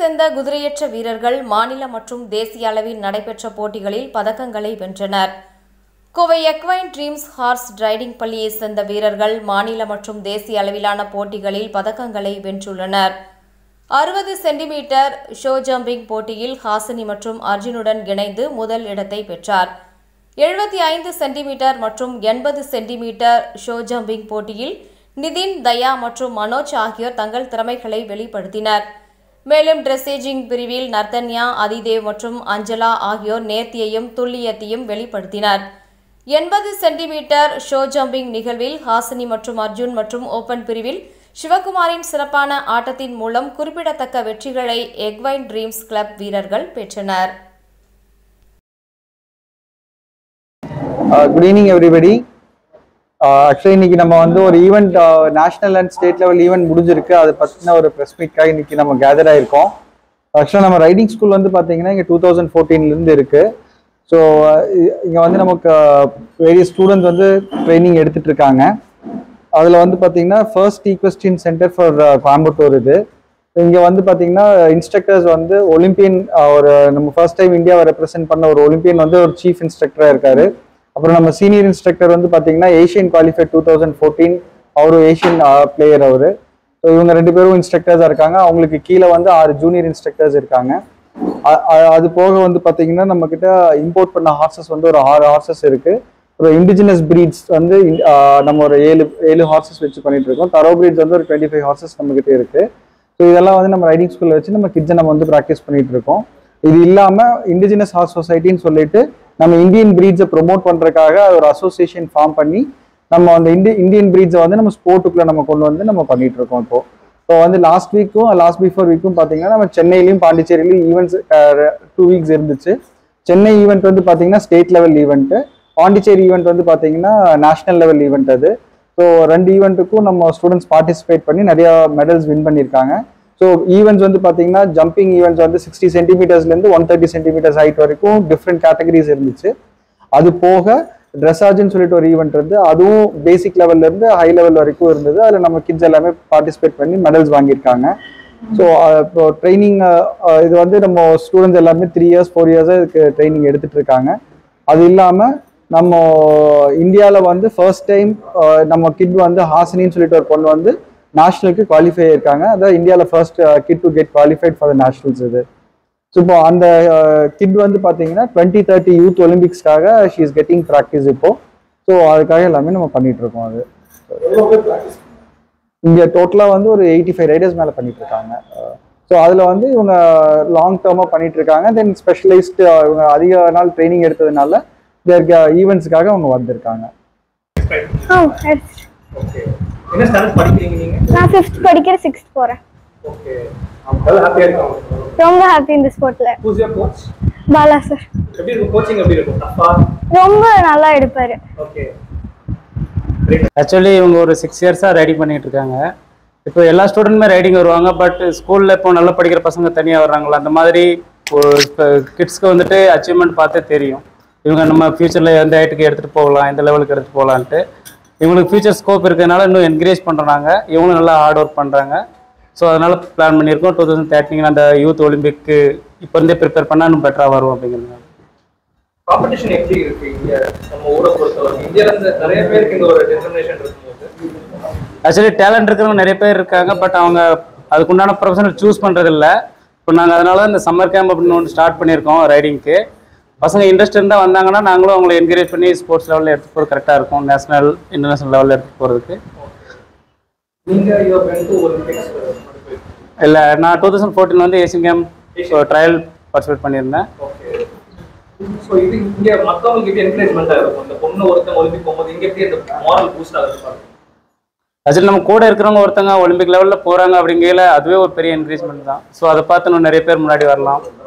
சேர்ந்த குதிரையேற்ற வீரர்கள் மாநில மற்றும் தேசிய அளவில் நடைபெற்ற போட்டிகளில் பதக்கங்களை வென்றனர் Kovai equine dreams horse riding பள்ளியை சேர்ந்த வீரர்கள் மாநில மற்றும் தேசிய அளவிலான போட்டிகளில் பதக்கங்களை வென்றுள்ளனர் அறுபது சென்டிமீட்டர் ஷோ ஜம்பிங் போட்டியில் ஹாசினி மற்றும் அர்ஜுனுடன் இணைந்து முதல் இடத்தை பெற்றார் எழுபத்தி ஐந்து சென்டிமீட்டர் மற்றும் எண்பது சென்டிமீட்டர் ஷோ ஜம்பிங் போட்டியில் நிதின் தயா மற்றும் மனோஜ் ஆகியோர் தங்கள் திறமைகளை வெளிப்படுத்தினர் மேலும் டிரெஸ்ஸேஜிங் பிரிவில் நர்தன்யா அதிதேவ் மற்றும் அஞ்சலா ஆகியோர் நேர்த்தியையும் துல்லியத்தையும் வெளிப்படுத்தினர் எண்பது சென்டிமீட்டர் ஷோ ஜம்பிங் நிகழ்வில் ஹாசினி மற்றும் அர்ஜுன் மற்றும் ஓபன் பிரிவில் சிவகுமாரின் சிறப்பான ஆட்டத்தின் மூலம் குறிப்பிடத்தக்க வெற்றிகளை எக்வைன் ட்ரீம்ஸ் கிளப் வீரர்கள் பெற்றனர் குட் ஈவினிங் எவ்ரிபடி ஆக்சுவலி இன்னைக்கு நம்ம வந்து ஒரு event national and state level event முடிஞ்சிருக்கு அதை பற்றின ஒரு ப்ரெஸ் மீட்காக இன்னைக்கு நம்ம கேதர் ஆயிருக்கோம் ஆக்சுவலாக நம்ம ரைடிங் ஸ்கூல் வந்து பார்த்தீங்கன்னா இங்கே டூ தௌசண்ட் ஃபோர்டீன்லேருந்து இருக்கு ஸோ இங்கே வந்து நமக்கு வேரியஸ் ஸ்டூடெண்ட்ஸ் வந்து ட்ரைனிங் எடுத்துட்டு இருக்காங்க அதில் வந்து பார்த்தீங்கன்னா first equestrian centre for Coimbatore இது இங்கே வந்து பார்த்தீங்கன்னா இன்ஸ்ட்ரக்டர்ஸ் வந்து ஒலிம்பியன் ஒரு நம்ம ஃபர்ஸ்ட் டைம் இந்தியாவை ரெப்ரசென்ட் பண்ண ஒரு ஒலிம்பியன் வந்து ஒரு சீஃப் இன்ஸ்ட்ரக்டராக இருக்காரு அப்புறம் நம்ம சீனியர் இன்ஸ்ட்ரக்டர் வந்து பார்த்தீங்கன்னா Asian qualified two thousand fourteen அவரும் ஏஷியன் பிளேயர் அவர் ஸோ இவங்க ரெண்டு பேரும் இன்ஸ்ட்ரக்டர்ஸாக இருக்காங்க அவங்களுக்கு கீழே வந்து ஆறு ஜூனியர் இன்ஸ்ட்ரக்டர்ஸ் இருக்காங்க அ- அ- அது போக வந்து பார்த்தீங்கன்னா நம்ம கிட்ட இம்போர்ட் பண்ண ஹார்சஸ் வந்து ஒரு ஆறு ஹார்சஸ் இருக்கு ஒரு இண்டிஜினஸ் பிரீட்ஸ் வந்து இன்- ஆ, நம்ம ஒரு ஏழு ஏழு ஹார்சஸ் வச்சு பண்ணிட்டு இருக்கோம் தரோ பிரீட்ஸ் வந்து ஒரு டுவெண்ட்டி ஃபைவ் ஹார்சஸ் நம்ம கிட்ட இருக்கு ஸோ இதெல்லாம் வந்து நம்ம ரைடிங் ஸ்கூல்ல வச்சு நம்ம கிட்ஸை நம்ம வந்து ப்ராக்டிஸ் பண்ணிட்டு இருக்கோம் இது இல்லாம இண்டிஜினஸ் ஹார்ஸ் சொசைட்டின்னு சொல்லிட்டு நம்ம இந்தியன் பிரீட்ஸை ப்ரொமோட் பண்றதுக்காக ஒரு அசோசியேஷன் ஃபார்ம் பண்ணி நம்ம அந்த இந்தி இந்தியன் பிரீட்ஸை வந்து நம்ம ஸ்போர்ட்டுக்குள்ள நம்ம கொண்டு வந்து நம்ம பண்ணிட்டு இருக்கோம் இப்போ இப்போ வந்து லாஸ்ட் வீக்கும் லாஸ்ட் பிஃபோர் வீக்கும் பார்த்தீங்கன்னா நம்ம சென்னையிலையும் பாண்டிச்சேரியிலையும் ஈவெண்ட்ஸ் டூ வீக்ஸ் இருந்துச்சு சென்னை ஈவெண்ட் வந்து பார்த்தீங்கன்னா state level event Pondicherry event வந்து பார்த்தீங்கன்னா நேஷனல் லெவல் ஈவெண்ட் அது ஸோ ரெண்டு ஈவெண்ட்டுக்கும் நம்ம ஸ்டூடெண்ட்ஸ் பார்ட்டிசிபேட் பண்ணி நிறைய மெடல்ஸ் வின் பண்ணியிருக்காங்க ஸோ ஈவெண்ட்ஸ் வந்து பார்த்தீங்கன்னா ஜம்பிங் ஈவெண்ட்ஸ் வந்து சிக்ஸ்டி சென்டிமீட்டர்ஸ்லேருந்து ஒன் தேர்ட்டி சென்டிமீட்டர்ஸ் ஹைட் வரைக்கும் டிஃப்ரெண்ட் கேட்டகரிஸ் இருந்துச்சு அது போக ட்ரெஸ்ஸாஜ்னு சொல்லிட்டு ஒரு ஈவெண்ட் இருந்து அதுவும் பேசிக் லெவல்ல இருந்து ஹை லெவல் வரைக்கும் இருந்தது அதில் நம்ம கிட்ஸ் எல்லாமே பார்ட்டிசிபேட் பண்ணி மெடல்ஸ் வாங்கியிருக்காங்க ஸோ இப்போ ட்ரைனிங் இது வந்து நம்ம ஸ்டூடெண்ட்ஸ் எல்லாமே த்ரீ இயர்ஸ் ஃபோர் இயர்ஸாக இதுக்கு ட்ரைனிங் எடுத்துட்டு இருக்காங்க அது இல்லாமல் நம்ம இந்தியாவில் வந்து ஃபர்ஸ்ட் டைம் நம்ம கிட் வந்து ஹாசினின்னு சொல்லிட்டு ஒரு பொண்ணு வந்து நேஷனலுக்கு குவாலிஃபை ஆயிருக்காங்க அதான் இந்தியாவில் first kid to get qualified for the nationals இது ஸோ இப்போ அந்த கிட் வந்து பார்த்தீங்கன்னா டுவெண்ட்டி தேர்ட்டி யூத் ஒலிம்பிக்ஸ்க்காக ஷீ இஸ் கெட்டிங் ப்ராக்டிஸ் இப்போ ஸோ அதுக்காக எல்லாமே நம்ம பண்ணிட்டு இருக்கோம் அது இங்கே டோட்டலாக வந்து ஒரு எயிட்டி ஃபைவ் ரைடர்ஸ் மேலே பண்ணிட்டு இருக்காங்க ஸோ அதில் வந்து இவங்க லாங் டேர்மாக பண்ணிட்டு இருக்காங்க தென் ஸ்பெஷலைஸ்டு இவங்க அதிக நாள் ட்ரைனிங் எடுத்ததுனால இதற்கு ஈவெண்ட்ஸ்க்காக அவங்க வந்திருக்காங்க ஆ எடுத்து ஓகே என்ன ஸ்டாண்டர்ட் படிக்கிறீங்க நீங்க நான் ஃபிஃப்த் படிக்கிற சிக்ஸ்த் போகிறேன் ஓகே நல்லா ஹாப்பியா இருக்காங்க ரொம்ப ஹாப்பி இந்த ஸ்போர்ட்ல who's your coach Bala sir எப்படி இருக்கும் கோச்சிங் எப்படி இருக்கும் டஃபா ரொம்ப நல்லா எடுப்பாரு ஓகே ஆக்சுவலி இவங்க ஒரு சிக்ஸ் இயர்ஸாக ரைடிங் பண்ணிட்டு இருக்காங்க இப்போ எல்லா ஸ்டூடெண்ட்டுமே ரைடிங் வருவாங்க பட் ஸ்கூலில் இப்போ நல்லா படிக்கிற பசங்க தனியாக வர்றாங்களா அந்த மாதிரி கிட்ஸ்க்கு வந்துட்டு அச்சீவ்மெண்ட் பார்த்தே தெரியும் இவங்க நம்ம ஃப்யூச்சரில் எந்த ஹைட்டுக்கு எடுத்துகிட்டு போகலாம் எந்த லெவலுக்கு எடுத்துகிட்டு போகலான்ட்டு இவங்களுக்கு ஃபியூச்சர் ஸ்கோப் இருக்கிறதுனால இன்னும் என்கரேஜ் பண்ணுறாங்க இவங்களும் நல்லா ஹார்ட் ஒர்க் பண்ணுறாங்க ஸோ அதனால் பிளான் பண்ணியிருக்கோம் டூ தௌசண்ட் தேர்ட்டின் அந்த யூத் ஒலிம்பிக்கு இப்போ இருந்தே ப்ரிப்பேர் பண்ணால் இன்னும் பெட்டராக வரும் அப்படிங்கிறது காம்படிஷன் எப்படி இருக்கு இங்க நம்ம ஊரை பொறுத்தவரை இந்தியால இருந்து நிறைய பேருக்கு இந்த ஒரு டெட்டர்மினேஷன் இருக்கும்போது ஆக்சுவலி டேலண்ட் இருக்கிறவங்க நிறைய பேர் இருக்காங்க பட் அவங்க அதுக்குண்டான ப்ரொஃபஷனல் சூஸ் பண்ணுறது இல்ல இப்போ நாங்கள் அதனால இந்த சம்மர் கேம்ப் அப்படின்னு ஒன்று ஸ்டார்ட் பண்ணியிருக்கோம் ரைடிங்க்கு பசங்க இன்ட்ரெஸ்ட் இருந்தால் வந்தாங்கன்னா நாங்களும் அவங்களை என்கரேஜ் பண்ணி ஸ்போர்ட்ஸ் லெவலில் எடுத்து போகிறது கரெக்டாக இருக்கும் நேஷனல் இன்டர்நேஷனல் லெவலில் எடுத்து போகிறதுக்கு நீங்க யுவர் வென் டு ஒலிம்பிக்ஸ் இல்லை நான் டூ தௌசண்ட் ஃபோர்டீன் வந்து ஏசியன் கேம் ட்ரையல் பார்ட்டிசிபேட் பண்ணியிருந்தேன் ஓகே ஸோ இது இங்க மத்தவங்களுக்கு எப்படி என்கரேஜ்மெண்டா இருக்கும் இந்த பொண்ணு ஒருத்தன் ஒலிம்பிக் போகும்போது இங்க எப்படி அந்த மாரல் பூஸ்ட் ஆகுது பாருங்க ஆக்சுவலி நம்ம கூட இருக்கிறவங்க ஒருத்தங்க ஒலிம்பிக் லெவலில் போகிறாங்க அப்படிங்கையில அதுவே ஒரு பெரிய என்கரேஜ்மெண்ட் தான் ஸோ அதை பார்த்து இன்னும் நிறைய பேர் முன்னாடி வரலாம்